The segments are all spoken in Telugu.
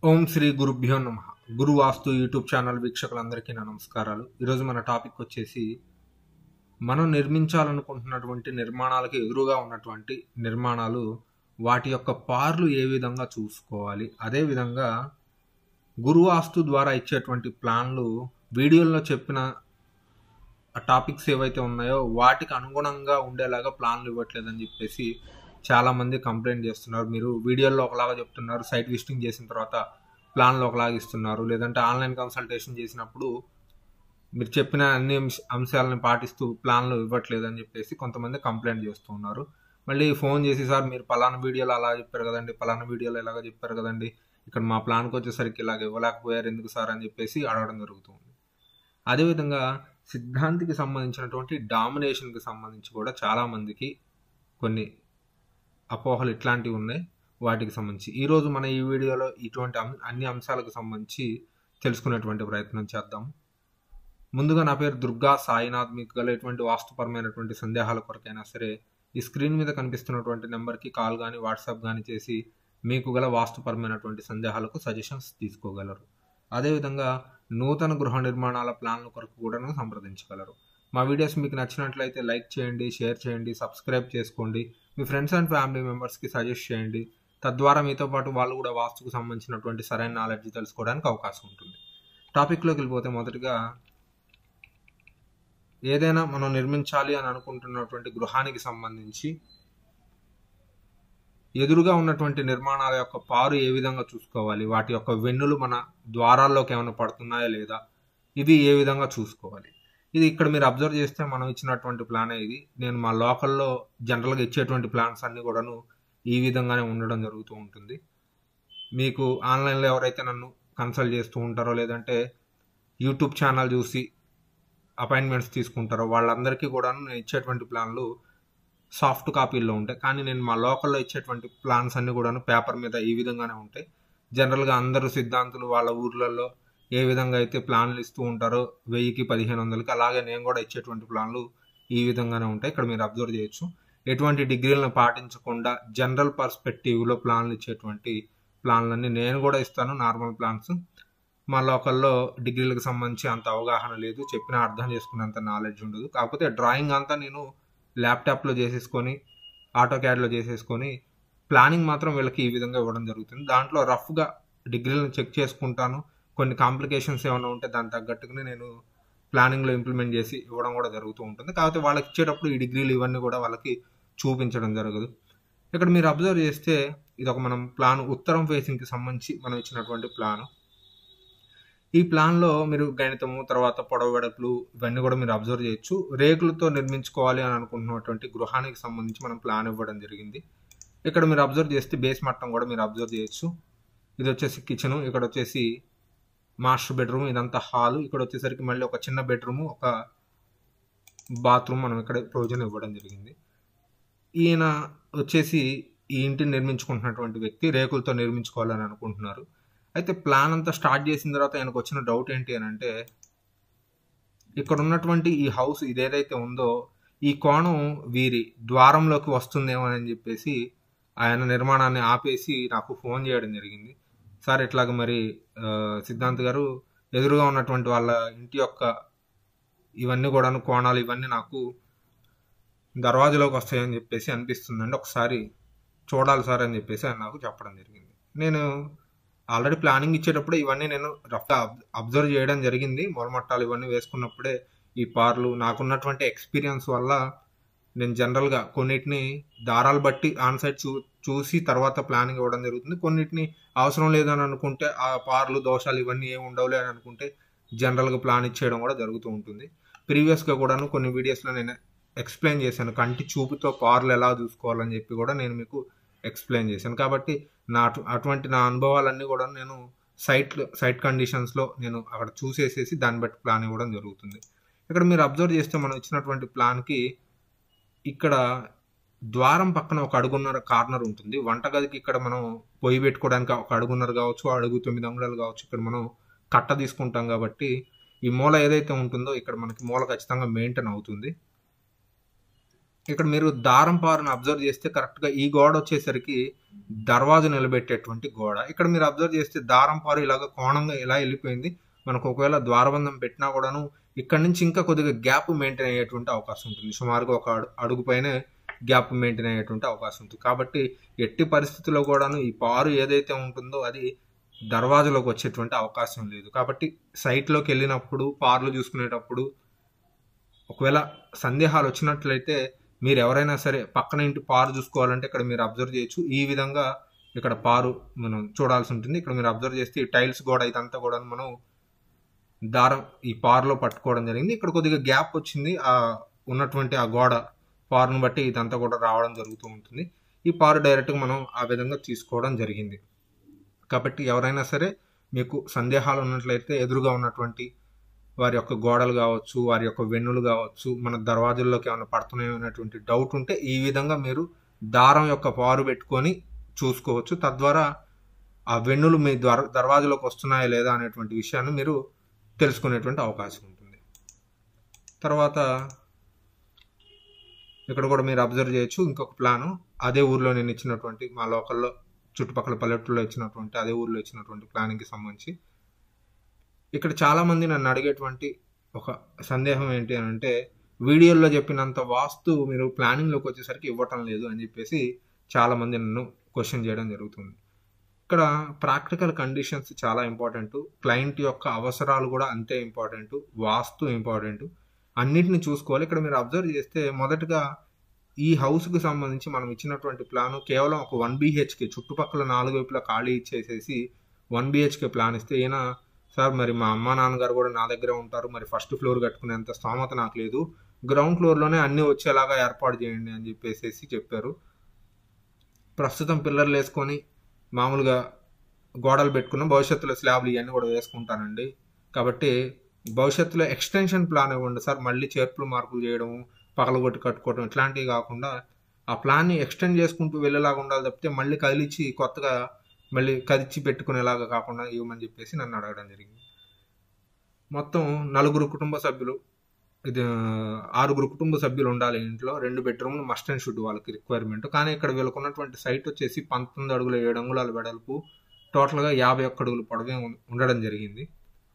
ఓం శ్రీ గురుభ్యో నమ గురు వాస్తు యూట్యూబ్ ఛానల్ వీక్షకులందరికీ నా నమస్కారాలు ఈరోజు మన టాపిక్ వచ్చేసి మనం నిర్మించాలనుకుంటున్నటువంటి నిర్మాణాలకు ఎదురుగా ఉన్నటువంటి నిర్మాణాలు వాటి యొక్క పార్లు ఏ విధంగా చూసుకోవాలి అదేవిధంగా గురువాస్తు ద్వారా ఇచ్చేటువంటి ప్లాన్లు వీడియోలో చెప్పిన ఆ టాపిక్స్ ఏవైతే ఉన్నాయో వాటికి అనుగుణంగా ఉండేలాగా ప్లాన్లు ఇవ్వట్లేదని చెప్పేసి చాలా మంది కంప్లైంట్ చేస్తున్నారు మీరు వీడియోలో ఒకలాగా చెప్తున్నారు సైట్ విజిటింగ్ చేసిన తర్వాత ప్లాన్లు ఒకలాగా ఇస్తున్నారు లేదంటే ఆన్లైన్ కన్సల్టేషన్ చేసినప్పుడు మీరు చెప్పిన అన్ని అంశ- అంశాలను పాటిస్తూ ప్లాన్లు ఇవ్వట్లేదని చెప్పేసి కొంతమంది కంప్లైంట్ చేస్తూ ఉన్నారు మళ్ళీ ఫోన్ చేసి సార్ మీరు పలానా వీడియోలో అలా చెప్పారు కదండి పలానా వీడియోలో ఇలాగ చెప్పారు కదండి ఇక్కడ మా ప్లాన్కి వచ్చేసరికి ఇలాగ ఇవ్వలేకపోయారు ఎందుకు సార్ అని చెప్పేసి అడగడం జరుగుతుంది అదేవిధంగా సిద్ధాంతికి సంబంధించినటువంటి డామినేషన్కి సంబంధించి కూడా చాలా మందికి కొన్ని అపోహలు ఇట్లాంటివి ఉన్నాయి వాటికి సంబంధించి ఈరోజు మన ఈ వీడియోలో ఇటువంటి అం- అన్ని అంశాలకు సంబంధించి తెలుసుకునేటువంటి ప్రయత్నం చేద్దాం ముందుగా నా పేరు దుర్గా సాయినాథ్ మీకు గల ఎటువంటి వాస్తుపరమైనటువంటి సందేహాల కొరకైనా సరే ఈ స్క్రీన్ మీద కనిపిస్తున్నటువంటి నెంబర్కి కాల్ కానీ వాట్సాప్ కానీ చేసి మీకు గల వాస్తుపరమైనటువంటి సందేహాలకు సజెషన్స్ తీసుకోగలరు అదేవిధంగా నూతన గృహ నిర్మాణాల ప్లాన్ల కొరకు కూడా సంప్రదించగలరు మా వీడియోస్ మీకు నచ్చినట్లయితే లైక్ చేయండి షేర్ చేయండి సబ్స్క్రైబ్ చేసుకోండి మీ ఫ్రెండ్స్ అండ్ ఫ్యామిలీ మెంబర్స్కి సజెస్ట్ చేయండి తద్వారా మీతో పాటు వాళ్ళు కూడా వాస్తుకు సంబంధించినటువంటి సరైన నాలెడ్జ్ తెలుసుకోవడానికి అవకాశం ఉంటుంది టాపిక్లోకి వెళ్ళిపోతే మొదటగా ఏదైనా మనం నిర్మించాలి అని అనుకుంటున్నటువంటి గృహానికి సంబంధించి ఎదురుగా ఉన్నటువంటి నిర్మాణాల యొక్క పారు ఏ విధంగా చూసుకోవాలి వాటి యొక్క వెన్నులు మన ద్వారాల్లోకి ఏమైనా పడుతున్నాయా లేదా ఇది ఏ విధంగా చూసుకోవాలి ఇది ఇక్కడ మీరు అబ్జర్వ్ చేస్తే మనం ఇచ్చినటువంటి ప్లానే ఇది నేను మా లోకల్లో జనరల్గా ఇచ్చేటువంటి ప్లాన్స్ అన్నీ కూడాను ఈ విధంగానే ఉండడం జరుగుతూ ఉంటుంది మీకు ఆన్లైన్లో ఎవరైతే నన్ను కన్సల్ట్ చేస్తూ ఉంటారో లేదంటే యూట్యూబ్ ఛానల్ చూసి అపాయింట్మెంట్స్ తీసుకుంటారో వాళ్ళందరికీ కూడాను నేను ఇచ్చేటువంటి ప్లాన్లు సాఫ్ట్ కాపీల్లో ఉంటాయి కానీ నేను మా లోకల్లో ఇచ్చేటువంటి ప్లాన్స్ అన్నీ కూడాను పేపర్ మీద ఈ విధంగానే ఉంటాయి జనరల్గా అందరూ సిద్ధాంతులు వాళ్ళ ఊర్లలో ఏ విధంగా అయితే ప్లాన్లు ఇస్తూ ఉంటారో వెయ్యికి పదిహేను వందలకి అలాగే నేను కూడా ఇచ్చేటువంటి ప్లాన్లు ఈ విధంగానే ఉంటాయి ఇక్కడ మీరు అబ్జర్వ్ చేయొచ్చు ఎటువంటి డిగ్రీలను పాటించకుండా జనరల్ పర్స్పెక్టివ్లో ప్లాన్లు ఇచ్చేటువంటి ప్లాన్లన్నీ నేను కూడా ఇస్తాను నార్మల్ ప్లాన్స్ మా లోకల్లో డిగ్రీలకు సంబంధించి అంత అవగాహన లేదు చెప్పినా అర్థం చేసుకునేంత నాలెడ్జ్ ఉండదు కాకపోతే డ్రాయింగ్ అంతా నేను ల్యాప్టాప్లో చేసేసుకొని ఆటో క్యాడ్లో చేసేసుకొని ప్లానింగ్ మాత్రం వీళ్ళకి ఈ విధంగా ఇవ్వడం జరుగుతుంది దాంట్లో రఫ్గా డిగ్రీలను చెక్ చేసుకుంటాను కొన్ని కాంప్లికేషన్స్ ఏమైనా ఉంటే దాని తగ్గట్టుగానే నేను ప్లానింగ్లో ఇంప్లిమెంట్ చేసి ఇవ్వడం కూడా జరుగుతూ ఉంటుంది కాకపోతే వాళ్ళకి ఇచ్చేటప్పుడు ఈ డిగ్రీలు ఇవన్నీ కూడా వాళ్ళకి చూపించడం జరగదు ఇక్కడ మీరు అబ్జర్వ్ చేస్తే ఇది ఒక మనం ప్లాన్ ఉత్తరం ఫేసింగ్కి సంబంధించి మనం ఇచ్చినటువంటి ప్లాన్ ఈ ప్లాన్లో మీరు గణితము తర్వాత పొడవు వెడపులు ఇవన్నీ కూడా మీరు అబ్జర్వ్ చేయొచ్చు రేకులతో నిర్మించుకోవాలి అని అనుకుంటున్నటువంటి గృహానికి సంబంధించి మనం ప్లాన్ ఇవ్వడం జరిగింది ఇక్కడ మీరు అబ్జర్వ్ చేస్తే బేస్ మట్టం కూడా మీరు అబ్జర్వ్ చేయొచ్చు ఇది వచ్చేసి కిచెన్ ఇక్కడ వచ్చేసి మాస్టర్ బెడ్రూమ్ ఇదంతా హాల్ ఇక్కడ వచ్చేసరికి మళ్ళీ ఒక చిన్న బెడ్రూమ్ ఒక బాత్రూమ్ మనం ఇక్కడ ప్రొవిజన్ ఇవ్వడం జరిగింది ఈయన వచ్చేసి ఈ ఇంటిని నిర్మించుకుంటున్నటువంటి వ్యక్తి రేకులతో నిర్మించుకోవాలని అనుకుంటున్నారు అయితే ప్లాన్ అంతా స్టార్ట్ చేసిన తర్వాత ఆయనకు వచ్చిన డౌట్ ఏంటి అని అంటే ఇక్కడ ఉన్నటువంటి ఈ హౌస్ ఇదేదైతే ఉందో ఈ కోణం వీరి ద్వారంలోకి వస్తుందేమో అని చెప్పేసి ఆయన నిర్మాణాన్ని ఆపేసి నాకు ఫోన్ చేయడం జరిగింది సార్ ఇట్లాగ మరి ఆ, సిద్ధాంత్ గారు ఎదురుగా ఉన్నటువంటి వాళ్ళ ఇంటి యొక్క ఇవన్నీ కూడాను కోణాలు ఇవన్నీ నాకు దర్వాజలోకి వస్తాయని చెప్పేసి అనిపిస్తుందండి ఒకసారి చూడాలి సార్ అని చెప్పేసి ఆయన నాకు చెప్పడం జరిగింది నేను ఆల్రెడీ ప్లానింగ్ ఇచ్చేటప్పుడు ఇవన్నీ నేను రఫ్గా అబ్జర్వ్ చేయడం జరిగింది మొలమట్టాలు ఇవన్నీ వేసుకున్నప్పుడే ఈ పార్లు నాకున్నటువంటి ఎక్స్పీరియన్స్ వల్ల నేను జనరల్గా కొన్నిటిని దారాలు బట్టి ఆన్ సైడ్ చూ చూసి తర్వాత ప్లానింగ్ ఇవ్వడం జరుగుతుంది కొన్నిటిని అవసరం లేదని అనుకుంటే ఆ పార్లు దోషాలు ఇవన్నీ ఏమి ఉండవులే అని అనుకుంటే జనరల్గా ప్లాన్ ఇచ్చేయడం కూడా జరుగుతూ ఉంటుంది ప్రీవియస్గా కూడాను కొన్ని వీడియోస్లో నేను ఎక్స్ప్లెయిన్ చేశాను కంటి చూపుతో పార్లు ఎలా చూసుకోవాలని చెప్పి కూడా నేను మీకు ఎక్స్ప్లెయిన్ చేశాను కాబట్టి నా అటు- అటువంటి నా అనుభవాలన్నీ కూడా నేను సైట్ సైట్ కండిషన్స్లో నేను అక్కడ చూసేసేసి దాన్ని బట్టి ప్లాన్ ఇవ్వడం జరుగుతుంది ఇక్కడ మీరు అబ్జర్వ్ చేస్తే మనం ఇచ్చినటువంటి ప్లాన్కి ఇక్కడ ద్వారం పక్కన ఒక అడుగున్నర కార్నర్ ఉంటుంది వంటగదికి ఇక్కడ మనం పొయ్యి పెట్టుకోవడానికి ఒక అడుగున్నర కావచ్చు అడుగు తొమ్మిది అంగుళాలు కావచ్చు ఇక్కడ మనం కట్ట తీసుకుంటాం కాబట్టి ఈ మూల ఏదైతే ఉంటుందో ఇక్కడ మనకి మూల ఖచ్చితంగా మెయింటైన్ అవుతుంది ఇక్కడ మీరు దారం పారును అబ్జర్వ్ చేస్తే కరెక్ట్గా ఈ గోడ వచ్చేసరికి దర్వాజు నిలబెట్టేటువంటి గోడ ఇక్కడ మీరు అబ్జర్వ్ చేస్తే దారం పారు ఇలాగ కోణంగా ఇలా వెళ్ళిపోయింది మనకు ఒకవేళ ద్వారబంధం పెట్టినా కూడాను ఇక్కడ నుంచి ఇంకా కొద్దిగా గ్యాప్ మెయింటైన్ అయ్యేటువంటి అవకాశం ఉంటుంది సుమారుగా ఒక అడు- అడుగు పైన గ్యాప్ మెయింటైన్ అయ్యేటువంటి అవకాశం ఉంటుంది కాబట్టి ఎట్టి పరిస్థితుల్లో కూడాను ఈ పారు ఏదైతే ఉంటుందో అది దర్వాజలోకి వచ్చేటువంటి అవకాశం లేదు కాబట్టి సైట్లోకి వెళ్ళినప్పుడు పార్లు చూసుకునేటప్పుడు ఒకవేళ సందేహాలు వచ్చినట్లయితే మీరు ఎవరైనా సరే పక్కన ఇంటి పారు చూసుకోవాలంటే ఇక్కడ మీరు అబ్జర్వ్ చేయొచ్చు ఈ విధంగా ఇక్కడ పారు మనం చూడాల్సి ఉంటుంది ఇక్కడ మీరు అబ్జర్వ్ చేస్తే ఈ టైల్స్ గోడ ఇదంతా కూడా మనం దారం ఈ పారులో పట్టుకోవడం జరిగింది ఇక్కడ కొద్దిగా గ్యాప్ వచ్చింది ఆ ఉన్నటువంటి ఆ గోడ పారును బట్టి ఇదంతా కూడా రావడం జరుగుతూ ఉంటుంది ఈ పారు డైరెక్ట్గా మనం ఆ విధంగా తీసుకోవడం జరిగింది కాబట్టి ఎవరైనా సరే మీకు సందేహాలు ఉన్నట్లయితే ఎదురుగా ఉన్నటువంటి వారి యొక్క గోడలు కావచ్చు వారి యొక్క వెన్నులు కావచ్చు మన దర్వాజుల్లోకి ఏమైనా పడుతున్నాయో అనేటువంటి డౌట్ ఉంటే ఈ విధంగా మీరు దారం యొక్క పారు పెట్టుకొని చూసుకోవచ్చు తద్వారా ఆ వెన్నులు మీ దర్ దర్వాజలోకి వస్తున్నాయా లేదా అనేటువంటి విషయాన్ని మీరు తెలుసుకునేటువంటి అవకాశం ఉంటుంది తర్వాత ఇక్కడ కూడా మీరు అబ్జర్వ్ చేయొచ్చు ఇంకొక ప్లాను అదే ఊర్లో నేను ఇచ్చినటువంటి మా లోకల్లో చుట్టుపక్కల పల్లెటూరులో ఇచ్చినటువంటి అదే ఊర్లో ఇచ్చినటువంటి ప్లానింగ్కి సంబంధించి ఇక్కడ చాలా మంది నన్ను అడిగేటువంటి ఒక సందేహం ఏంటి అని అంటే వీడియోల్లో చెప్పినంత వాస్తు మీరు ప్లానింగ్లోకి వచ్చేసరికి ఇవ్వటం లేదు అని చెప్పేసి చాలా మంది నన్ను క్వశ్చన్ చేయడం జరుగుతుంది ఇక్కడ ప్రాక్టికల్ కండిషన్స్ చాలా ఇంపార్టెంట్ క్లయింట్ యొక్క అవసరాలు కూడా అంతే ఇంపార్టెంట్ వాస్తు ఇంపార్టెంట్ అన్నిటిని చూసుకోవాలి ఇక్కడ మీరు అబ్జర్వ్ చేస్తే మొదటగా ఈ హౌస్కి సంబంధించి మనం ఇచ్చినటువంటి ప్లాన్ కేవలం ఒక వన్ బీహెచ్కే చుట్టుపక్కల నాలుగు వైపులా ఖాళీ ఇచ్చేసేసి వన్ బీహెచ్కే ప్లాన్ ఇస్తే ఈయన సార్ మరి మా అమ్మ నాన్నగారు కూడా నా దగ్గర ఉంటారు మరి ఫస్ట్ ఫ్లోర్ కట్టుకునేంత స్తోమత నాకు లేదు గ్రౌండ్ ఫ్లోర్లోనే అన్నీ వచ్చేలాగా ఏర్పాటు చేయండి అని చెప్పేసి చెప్పారు ప్రస్తుతం పిల్లర్లు వేసుకొని మామూలుగా గోడలు పెట్టుకున్న భవిష్యత్తులో స్లాబ్లు ఇవన్నీ కూడా వేసుకుంటానండి కాబట్టి భవిష్యత్తులో ఎక్స్టెన్షన్ ప్లాన్ ఇవ్వండి సార్ మళ్ళీ చేర్పులు మార్పులు చేయడం పగలగొట్టి కట్టుకోవడం ఇట్లాంటివి కాకుండా ఆ ప్లాన్ని ఎక్స్టెండ్ చేసుకుంటూ వెళ్ళేలాగా ఉండాలి తప్పితే మళ్ళీ కదిలిచ్చి కొత్తగా మళ్ళీ కదిచి పెట్టుకునేలాగా కాకుండా ఇవ్వమని చెప్పేసి నన్ను అడగడం జరిగింది మొత్తం నలుగురు కుటుంబ సభ్యులు ఇది ఆరుగురు కుటుంబ సభ్యులు ఉండాలి ఇంట్లో రెండు బెడ్రూమ్లు మస్ట్ అండ్ షుడ్ వాళ్ళకి రిక్వైర్మెంట్ కానీ ఇక్కడ వీళ్ళకు ఉన్నటువంటి సైట్ వచ్చేసి పంతొమ్మిది అడుగుల ఏడు అంగుళాల వెడల్పు టోటల్గా యాభై ఒక్క అడుగులు పొడవే ఉం- ఉండడం జరిగింది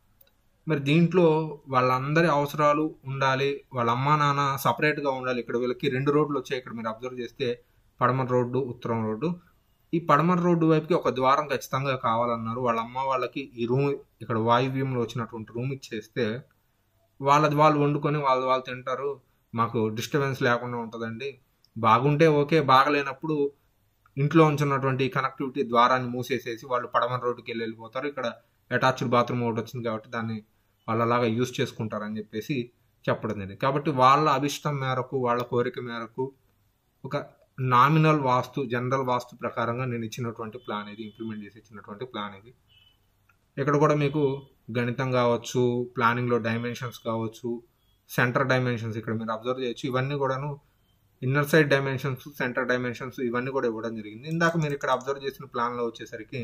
మరి దీంట్లో వాళ్ళందరి అవసరాలు ఉండాలి వాళ్ళ అమ్మా నాన్న సపరేట్గా ఉండాలి ఇక్కడ వీళ్ళకి రెండు రోడ్లు వచ్చాయి ఇక్కడ మీరు అబ్జర్వ్ చేస్తే పడమర రోడ్డు ఉత్తరం రోడ్డు ఈ పడమర రోడ్డు వైపుకి ఒక ద్వారం ఖచ్చితంగా కావాలన్నారు వాళ్ళ అమ్మ వాళ్ళకి ఈ రూమ్ ఇక్కడ వాయువ్యంలో వచ్చినటువంటి రూమ్ ఇచ్చేస్తే వాళ్ళది వాళ్ళు వండుకొని వాళ్ళు వాళ్ళు తింటారు మాకు డిస్టర్బెన్స్ లేకుండా ఉంటుందండి బాగుంటే ఓకే బాగలేనప్పుడు ఇంట్లో ఉంచున్నటువంటి కనెక్టివిటీ ద్వారాన్ని మూసేసేసి వాళ్ళు పడమర రోడ్డుకి వెళ్ళి వెళ్ళిపోతారు ఇక్కడ అటాచ్డ్ బాత్రూమ్ ఒకటి వచ్చింది కాబట్టి దాన్ని వాళ్ళు అలాగా యూస్ చేసుకుంటారని చెప్పేసి చెప్పడం జరిగింది కాబట్టి వాళ్ళ అభిష్టం మేరకు వాళ్ళ కోరిక మేరకు ఒక నామినల్ వాస్తు జనరల్ వాస్తు ప్రకారంగా నేను ఇచ్చినటువంటి ప్లాన్ ఇది ఇంప్లిమెంట్ చేసి ఇచ్చినటువంటి ప్లాన్ ఇది ఇక్కడ కూడా మీకు గణితం కావచ్చు ప్లానింగ్లో డైమెన్షన్స్ కావచ్చు సెంటర్ డైమెన్షన్స్ ఇక్కడ మీరు అబ్జర్వ్ చేయొచ్చు ఇవన్నీ కూడాను inner side dimensions centre dimensions ఇవన్నీ కూడా ఇవ్వడం జరిగింది ఇందాక మీరు ఇక్కడ అబ్జర్వ్ చేసిన ప్లాన్లో వచ్చేసరికి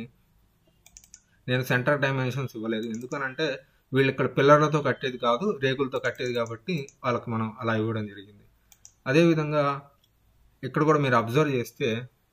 నేను సెంటర్ డైమెన్షన్స్ ఇవ్వలేదు ఎందుకనంటే వీళ్ళు ఇక్కడ పిల్లర్లతో కట్టేది కాదు రేకులతో కట్టేది కాబట్టి వాళ్ళకి మనం అలా ఇవ్వడం జరిగింది అదేవిధంగా ఇక్కడ కూడా మీరు అబ్జర్వ్ చేస్తే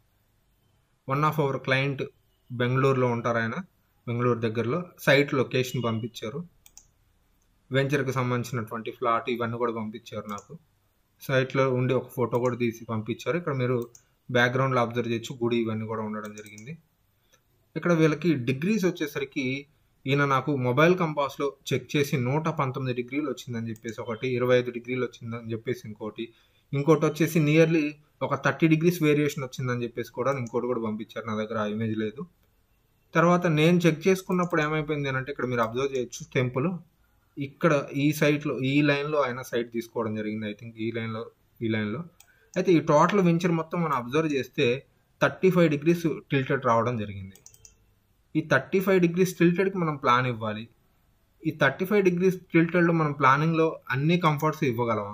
వన్ ఆఫ్ అవర్ క్లయింట్ బెంగళూరులో ఉంటారు ఆయన బెంగళూరు దగ్గరలో సైట్ లొకేషన్ పంపించారు వెంచర్కి సంబంధించినటువంటి ఫ్లాట్ ఇవన్నీ కూడా పంపించారు నాకు సైట్లో ఉండి ఒక ఫోటో కూడా తీసి పంపించారు ఇక్కడ మీరు బ్యాక్గ్రౌండ్లో అబ్జర్వ్ చేయొచ్చు గుడి ఇవన్నీ కూడా ఉండడం జరిగింది ఇక్కడ వీళ్ళకి డిగ్రీస్ వచ్చేసరికి ఈయన నాకు మొబైల్ కంపాస్లో చెక్ చేసి నూట పంతొమ్మిది డిగ్రీలు వచ్చిందని చెప్పేసి ఒకటి ఇరవై ఐదు డిగ్రీలు వచ్చిందని చెప్పేసి ఇంకోటి ఇంకోటి వచ్చేసి నియర్లీ ఒక థర్టీ డిగ్రీస్ వేరియేషన్ వచ్చిందని చెప్పేసి కూడా ఇంకోటి కూడా పంపించారు నా దగ్గర ఆ ఇమేజ్ లేదు తర్వాత నేను చెక్ చేసుకున్నప్పుడు ఏమైపోయింది అంటే ఇక్కడ మీరు అబ్జర్వ్ చేయొచ్చు టెంపుల్ ఇక్కడ ఈ సైట్లో ఈ లైన్లో ఆయన సైట్ తీసుకోవడం జరిగింది ఐ థింక్ ఈ లైన్లో ఈ లైన్లో అయితే ఈ టోటల్ వెంచర్ మొత్తం మనం అబ్జర్వ్ చేస్తే థర్టీ ఫైవ్ డిగ్రీస్ టిల్టెడ్ రావడం జరిగింది ఈ థర్టీ ఫైవ్ డిగ్రీస్ టిల్టెడ్కి మనం ప్లాన్ ఇవ్వాలి ఈ థర్టీ ఫైవ్ డిగ్రీస్ టిల్టెడ్లో మనం ప్లానింగ్లో అన్ని కంఫర్ట్స్ ఇవ్వగలమా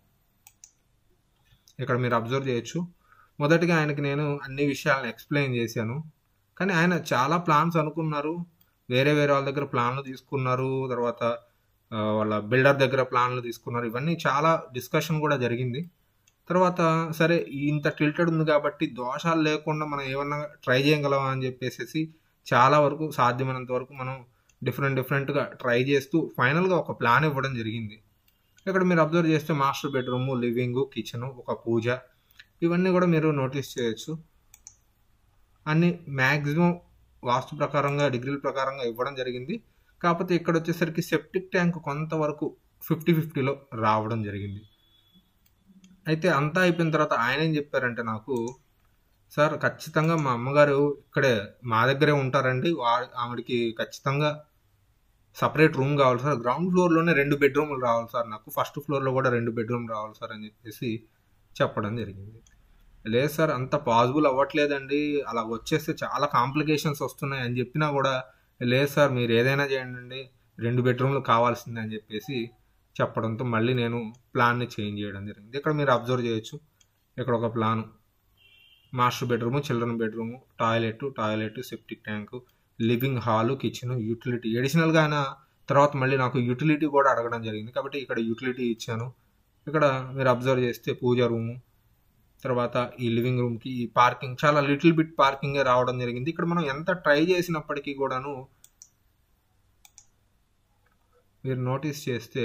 ఇక్కడ మీరు అబ్జర్వ్ చేయొచ్చు మొదటిగా ఆయనకి నేను అన్ని విషయాలను ఎక్స్ప్లెయిన్ చేశాను కానీ ఆయన చాలా ప్లాన్స్ అనుకున్నారు వేరే వేరే వాళ్ళ దగ్గర ప్లాన్లు తీసుకున్నారు తర్వాత ఆ, వాళ్ళ బిల్డర్ దగ్గర ప్లాన్లు తీసుకున్నారు ఇవన్నీ చాలా డిస్కషన్ కూడా జరిగింది తర్వాత సరే ఇంత టిల్టెడ్ ఉంది కాబట్టి దోషాలు లేకుండా మనం ఏమన్నా ట్రై చేయగలమా అని చెప్పేసి చాలా వరకు సాధ్యమైనంత వరకు మనం డిఫరెంట్ డిఫరెంట్గా ట్రై చేస్తూ ఫైనల్గా ఒక ప్లాన్ ఇవ్వడం జరిగింది ఇక్కడ మీరు అబ్జర్వ్ చేస్తే మాస్టర్ బెడ్రూమ్ లివింగ్ కిచెన్ ఒక పూజ ఇవన్నీ కూడా మీరు నోటీస్ చేయొచ్చు అన్ని మ్యాక్సిమం వాస్తు ప్రకారంగా డిగ్రీల ప్రకారంగా ఇవ్వడం జరిగింది కాకపోతే ఇక్కడ వచ్చేసరికి సెప్టిక్ ట్యాంక్ కొంతవరకు ఫిఫ్టీ ఫిఫ్టీలో రావడం జరిగింది అయితే అంతా అయిపోయిన తర్వాత ఆయన ఏం చెప్పారంటే నాకు సార్ ఖచ్చితంగా మా అమ్మగారు ఇక్కడే మా దగ్గరే ఉంటారండి వా- ఆవిడకి ఖచ్చితంగా సపరేట్ రూమ్ కావాలి సార్ గ్రౌండ్ ఫ్లోర్లోనే రెండు బెడ్రూమ్లు రావాలి సార్ నాకు ఫస్ట్ ఫ్లోర్లో కూడా రెండు బెడ్రూమ్ రావాలి సార్ అని చెప్పేసి చెప్పడం జరిగింది లేదు సార్ అంత పాసిబుల్ అవ్వట్లేదండి అలా వచ్చేస్తే చాలా కాంప్లికేషన్స్ వస్తున్నాయి అని చెప్పినా కూడా లేదు సార్ మీరు ఏదైనా చేయండి రెండు బెడ్రూమ్లు కావాల్సిందే అని చెప్పేసి చెప్పడంతో మళ్ళీ నేను ప్లాన్ని చేంజ్ చేయడం జరిగింది ఇక్కడ మీరు అబ్జర్వ్ చేయొచ్చు ఇక్కడ ఒక plan master bedroom children bedroom toilet toilet septic tank living hall kitchen utility అడిషనల్గా ఆయన తర్వాత మళ్ళీ నాకు యూటిలిటీ కూడా అడగడం జరిగింది కాబట్టి ఇక్కడ యూటిలిటీ ఇచ్చాను ఇక్కడ మీరు అబ్జర్వ్ చేస్తే పూజ రూము తర్వాత ఈ లివింగ్ రూమ్కి ఈ పార్కింగ్ చాలా లిటిల్ బిట్ పార్కింగ్ రావడం జరిగింది ఇక్కడ మనం ఎంత ట్రై చేసినప్పటికీ కూడాను మీరు నోటీస్ చేస్తే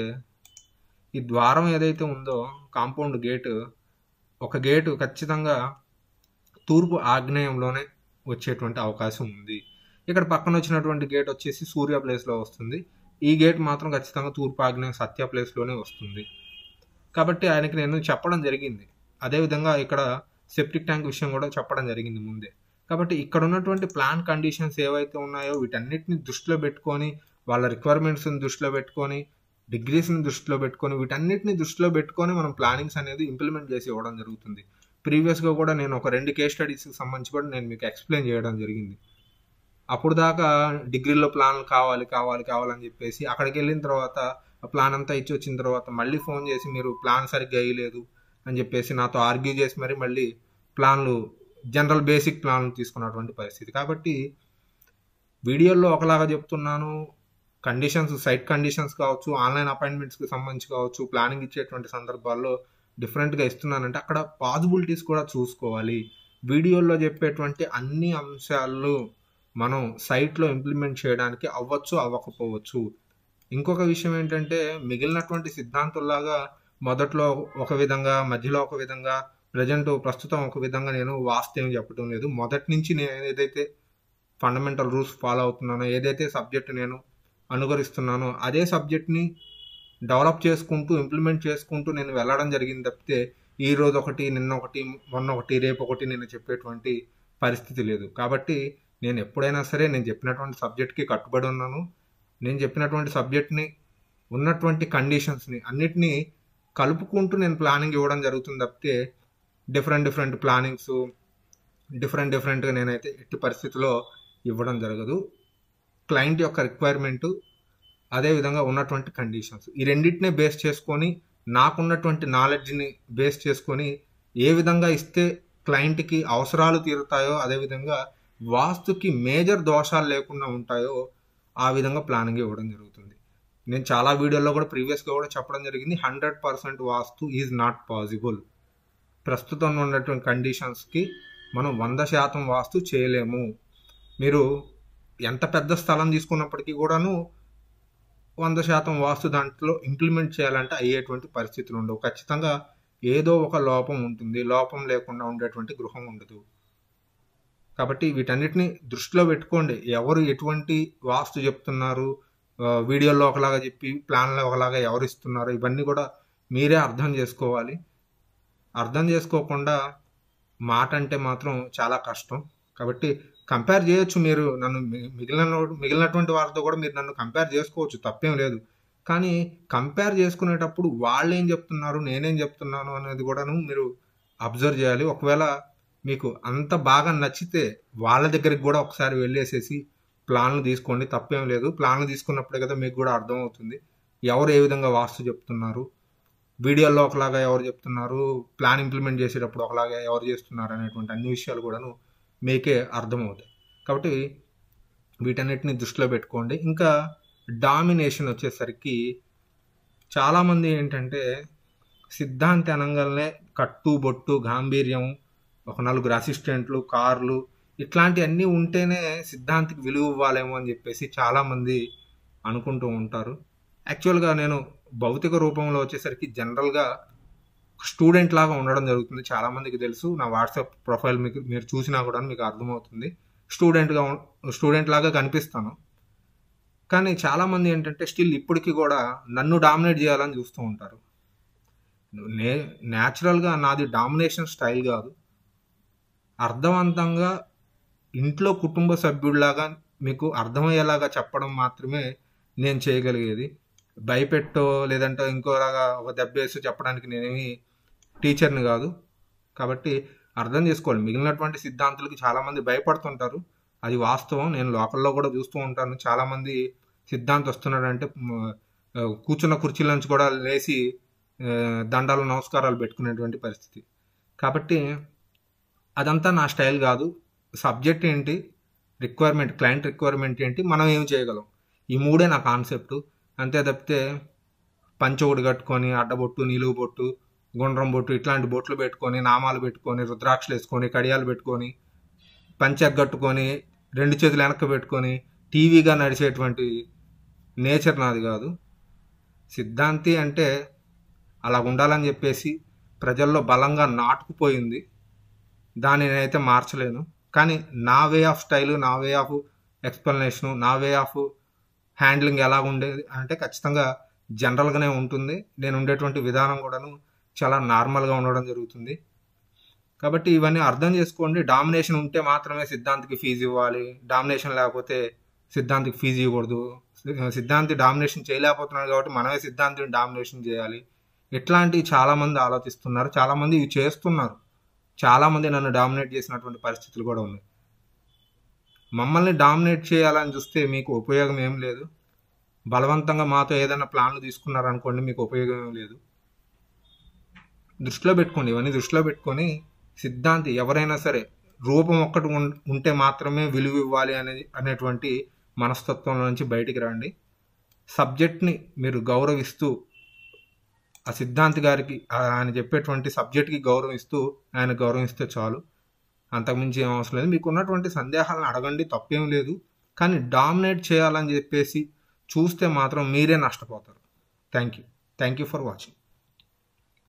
ఈ ద్వారం ఏదైతే ఉందో కాంపౌండ్ గేటు ఒక గేటు ఖచ్చితంగా తూర్పు ఆగ్నేయంలోనే వచ్చేటువంటి అవకాశం ఉంది ఇక్కడ పక్కన వచ్చినటువంటి గేట్ వచ్చేసి సూర్య ప్లేస్లో వస్తుంది ఈ గేట్ మాత్రం ఖచ్చితంగా తూర్పు ఆగ్నేయం సత్య ప్లేస్లోనే వస్తుంది కాబట్టి ఆయనకి నేను చెప్పడం జరిగింది అదేవిధంగా ఇక్కడ సెప్టిక్ ట్యాంక్ విషయం కూడా చెప్పడం జరిగింది ముందే కాబట్టి ఇక్కడ ఉన్నటువంటి ప్లాన్ కండిషన్స్ ఏవైతే ఉన్నాయో వీటన్నిటిని దృష్టిలో పెట్టుకొని వాళ్ళ రిక్వైర్మెంట్స్ని దృష్టిలో పెట్టుకొని డిగ్రీస్ని దృష్టిలో పెట్టుకొని వీటన్నిటిని దృష్టిలో పెట్టుకొని మనం ప్లానింగ్స్ అనేది ఇంప్లిమెంట్ చేసి ఇవ్వడం జరుగుతుంది ప్రీవియస్గా కూడా నేను ఒక రెండు కేస్ స్టడీస్కి సంబంధించి కూడా నేను మీకు ఎక్స్ప్లెయిన్ చేయడం జరిగింది అప్పుడు దాకా డిగ్రీలో ప్లాన్లు కావాలి కావాలి కావాలని చెప్పేసి అక్కడికి వెళ్ళిన తర్వాత ఆ ప్లాన్ అంతా ఇచ్చి వచ్చిన తర్వాత మళ్ళీ ఫోన్ చేసి మీరు ప్లాన్ సరిగ్గా వేయలేదు అని చెప్పేసి నాతో ఆర్గ్యూ చేసి మరి మళ్ళీ ప్లాన్లు జనరల్ బేసిక్ ప్లాన్లు తీసుకున్నటువంటి పరిస్థితి కాబట్టి వీడియోల్లో ఒకలాగా చెప్తున్నాను కండిషన్స్ సైట్ కండిషన్స్ కావచ్చు ఆన్లైన్ అపాయింట్మెంట్స్కి సంబంధించి కావచ్చు ప్లానింగ్ ఇచ్చేటువంటి సందర్భాల్లో డిఫరెంట్గా ఇస్తున్నానంటే అక్కడ పాసిబిలిటీస్ కూడా చూసుకోవాలి వీడియోల్లో చెప్పేటువంటి అన్ని అంశాలు మనం సైట్లో ఇంప్లిమెంట్ చేయడానికి అవ్వచ్చు అవ్వకపోవచ్చు ఇంకొక విషయం ఏంటంటే మిగిలినటువంటి సిద్ధాంతుల్లాగా మొదట్లో ఒక విధంగా మధ్యలో ఒక విధంగా ప్రజెంట్ ప్రస్తుతం ఒక విధంగా నేను వాస్తవం చెప్పడం లేదు మొదటి నుంచి నేను ఏదైతే ఫండమెంటల్ రూల్స్ ఫాలో అవుతున్నానో ఏదైతే సబ్జెక్ట్ నేను అనుకరిస్తున్నానో అదే సబ్జెక్ట్ని డెవలప్ చేసుకుంటూ ఇంప్లిమెంట్ చేసుకుంటూ నేను వెళ్ళడం జరిగింది తప్పితే ఈ రోజు ఒకటి నిన్న ఒకటి మొన్న ఒకటి రేపు ఒకటి నేను చెప్పేటువంటి పరిస్థితి లేదు కాబట్టి నేను ఎప్పుడైనా సరే నేను చెప్పినటువంటి సబ్జెక్ట్కి కట్టుబడి ఉన్నాను నేను చెప్పినటువంటి సబ్జెక్ట్ని ఉన్నటువంటి కండిషన్స్ని అన్నిటినీ కలుపుకుంటూ నేను ప్లానింగ్ ఇవ్వడం జరుగుతుంది తప్పితే డిఫరెంట్ డిఫరెంట్ ప్లానింగ్స్ డిఫరెంట్ డిఫరెంట్గా నేనైతే ఎట్టి పరిస్థితిలో ఇవ్వడం జరగదు క్లయింట్ యొక్క రిక్వైర్మెంటు అదేవిధంగా ఉన్నటువంటి కండిషన్స్ ఈ రెండింటినే బేస్ చేసుకొని నాకున్నటువంటి నాలెడ్జ్ని బేస్ చేసుకొని ఏ విధంగా ఇస్తే క్లయింట్కి అవసరాలు తీరుతాయో అదేవిధంగా వాస్తుకి మేజర్ దోషాలు లేకుండా ఉంటాయో ఆ విధంగా ప్లానింగ్ ఇవ్వడం జరుగుతుంది నేను చాలా వీడియోల్లో కూడా ప్రీవియస్గా కూడా చెప్పడం జరిగింది hundred percent vastu is not possible ప్రస్తుతం ఉన్నటువంటి కండిషన్స్కి మనం వంద శాతం వాస్తు చేయలేము మీరు ఎంత పెద్ద స్థలం తీసుకున్నప్పటికీ కూడాను వంద శాతం వాస్తు దాంట్లో ఇంప్లిమెంట్ చేయాలంటే అయ్యేటువంటి పరిస్థితులు ఉండవు ఖచ్చితంగా ఏదో ఒక లోపం ఉంటుంది లోపం లేకుండా ఉండేటువంటి గృహం ఉండదు కాబట్టి వీటన్నిటిని దృష్టిలో పెట్టుకోండి ఎవరు ఎటువంటి వాస్తు చెప్తున్నారు ఆ, వీడియోలో ఒకలాగా చెప్పి ప్లాన్లో ఒకలాగా ఎవరు ఇస్తున్నారు ఇవన్నీ కూడా మీరే అర్థం చేసుకోవాలి అర్థం చేసుకోకుండా మాట అంటే మాత్రం చాలా కష్టం కాబట్టి కంపేర్ చేయొచ్చు మీరు నన్ను మి- మిగిలిన మిగిలినటువంటి వారితో కూడా మీరు నన్ను కంపేర్ చేసుకోవచ్చు తప్పేం లేదు కానీ కంపేర్ చేసుకునేటప్పుడు వాళ్ళు ఏం చెప్తున్నారు నేనేం చెప్తున్నాను అనేది కూడాను మీరు అబ్జర్వ్ చేయాలి ఒకవేళ మీకు అంత బాగా నచ్చితే వాళ్ళ దగ్గరికి కూడా ఒకసారి వెళ్ళేసేసి ప్లాన్లు తీసుకోండి తప్పేం లేదు ప్లాన్లు తీసుకున్నప్పుడే కదా మీకు కూడా అర్థమవుతుంది ఎవరు ఏ విధంగా వాస్తు చెప్తున్నారు వీడియోలో ఒకలాగా ఎవరు చెప్తున్నారు ప్లాన్ ఇంప్లిమెంట్ చేసేటప్పుడు ఒకలాగా ఎవరు చేస్తున్నారు అనేటువంటి అన్ని విషయాలు కూడాను మీకే అర్థమవుతాయి కాబట్టి వీటన్నిటిని దృష్టిలో పెట్టుకోండి ఇంకా డామినేషన్ వచ్చేసరికి చాలామంది ఏంటంటే సిద్ధాంతి అనగానే కట్టు బొట్టు గాంభీర్యం ఒక నలుగురు అసిస్టెంట్లు కార్లు ఇట్లాంటివన్నీ ఉంటేనే సిద్ధాంతికి విలువ ఇవ్వాలేమో అని చెప్పేసి చాలామంది అనుకుంటూ ఉంటారు యాక్చువల్గా నేను భౌతిక రూపంలో వచ్చేసరికి జనరల్గా స్టూడెంట్ లాగా ఉండడం జరుగుతుంది చాలామందికి తెలుసు నా వాట్సాప్ ప్రొఫైల్ మీకు మీరు చూసినా కూడా మీకు అర్థమవుతుంది స్టూడెంట్గా స్టూడెంట్ లాగా కనిపిస్తాను కానీ చాలామంది ఏంటంటే స్టిల్ ఇప్పటికీ కూడా నన్ను డామినేట్ చేయాలని చూస్తూ ఉంటారు నే న్యాచురల్గా నాది డామినేషన్ స్టైల్ కాదు అర్థవంతంగా ఇంట్లో కుటుంబ సభ్యుడిలాగా మీకు అర్థమయ్యేలాగా చెప్పడం మాత్రమే నేను చేయగలిగేది భయపెట్టో లేదంటే ఇంకోలాగా ఒక దెబ్బేసి చెప్పడానికి నేనేమి టీచర్ని కాదు కాబట్టి అర్థం చేసుకోవాలి మిగిలినటువంటి సిద్ధాంతులకి చాలామంది భయపడుతుంటారు అది వాస్తవం నేను లోకల్లో కూడా చూస్తూ ఉంటాను చాలామంది సిద్ధాంతి వస్తున్నాడంటే మ్, ఆ, కూర్చున్న కుర్చీల నుంచి కూడా లేచి ఆ, దండాలు నమస్కారాలు పెట్టుకునేటువంటి పరిస్థితి కాబట్టి అదంతా నా స్టైల్ కాదు సబ్జెక్ట్ ఏంటి రిక్వైర్మెంట్ క్లయింట్ రిక్వైర్మెంట్ ఏంటి మనం ఏం చేయగలం ఈ మూడే నా కాన్సెప్ట్ అంతే తప్పితే పంచ ఒకటి కట్టుకొని అడ్డబొట్టు నిలువు బొట్టు గుండ్రం బొట్టు ఇట్లాంటి బొట్లు పెట్టుకొని నామాలు పెట్టుకొని రుద్రాక్షలు వేసుకొని కడియాలు పెట్టుకొని పంచె కట్టుకొని రెండు చేతులు వెనక్కి పెట్టుకొని టీవీగా నడిచేటువంటి నేచర్ నాది కాదు సిద్ధాంతి అంటే అలా ఉండాలని చెప్పేసి ప్రజల్లో బలంగా నాటుకుపోయింది దాన్ని నేనైతే మార్చలేను కానీ నా వే ఆఫ్ స్టైలు నా వే ఆఫ్ ఎక్స్ప్లెనేషను నా వే ఆఫ్ హ్యాండ్లింగ్ ఎలా ఉండేది అంటే ఖచ్చితంగా జనరల్గానే ఉంటుంది నేను ఉండేటువంటి విధానం కూడాను చాలా నార్మల్గా ఉండడం జరుగుతుంది కాబట్టి ఇవన్నీ అర్థం చేసుకోండి డామినేషన్ ఉంటే మాత్రమే సిద్ధాంతికి ఫీజు ఇవ్వాలి డామినేషన్ లేకపోతే సిద్ధాంతికి ఫీజు ఇవ్వకూడదు సిద్ధాంతి డామినేషన్ చేయలేకపోతున్నాడు కాబట్టి మనమే సిద్ధాంతిని డామినేషన్ చేయాలి ఇట్లాంటివి చాలామంది ఆలోచిస్తున్నారు చాలామంది ఇవి చేస్తున్నారు చాలామంది నన్ను డామినేట్ చేసినటువంటి పరిస్థితులు కూడా ఉన్నాయి మమ్మల్ని డామినేట్ చేయాలని చూస్తే మీకు ఉపయోగం ఏం లేదు బలవంతంగా మాతో ఏదైనా ప్లాన్లు తీసుకున్నారనుకోండి మీకు ఉపయోగం ఏం లేదు దృష్టిలో పెట్టుకోండి ఇవన్నీ దృష్టిలో పెట్టుకొని సిద్ధాంతి ఎవరైనా సరే రూపం ఒక్కటి ఉం- ఉంటే మాత్రమే విలువ ఇవ్వాలి అనేది అనేటువంటి మనస్తత్వం నుంచి బయటికి రండి సబ్జెక్ట్ని మీరు గౌరవిస్తూ ఆ సిద్ధాంతి గారికి ఆ- ఆయన చెప్పేటువంటి సబ్జెక్ట్కి గౌరవిస్తూ ఆయన గౌరవిస్తే చాలు అంతకుమించి ఏం అవసరం లేదు మీకు ఉన్నటువంటి సందేహాలను అడగండి తప్పేం లేదు కానీ డామినేట్ చేయాలని చెప్పేసి చూస్తే మాత్రం మీరే నష్టపోతారు thank you thank you for watching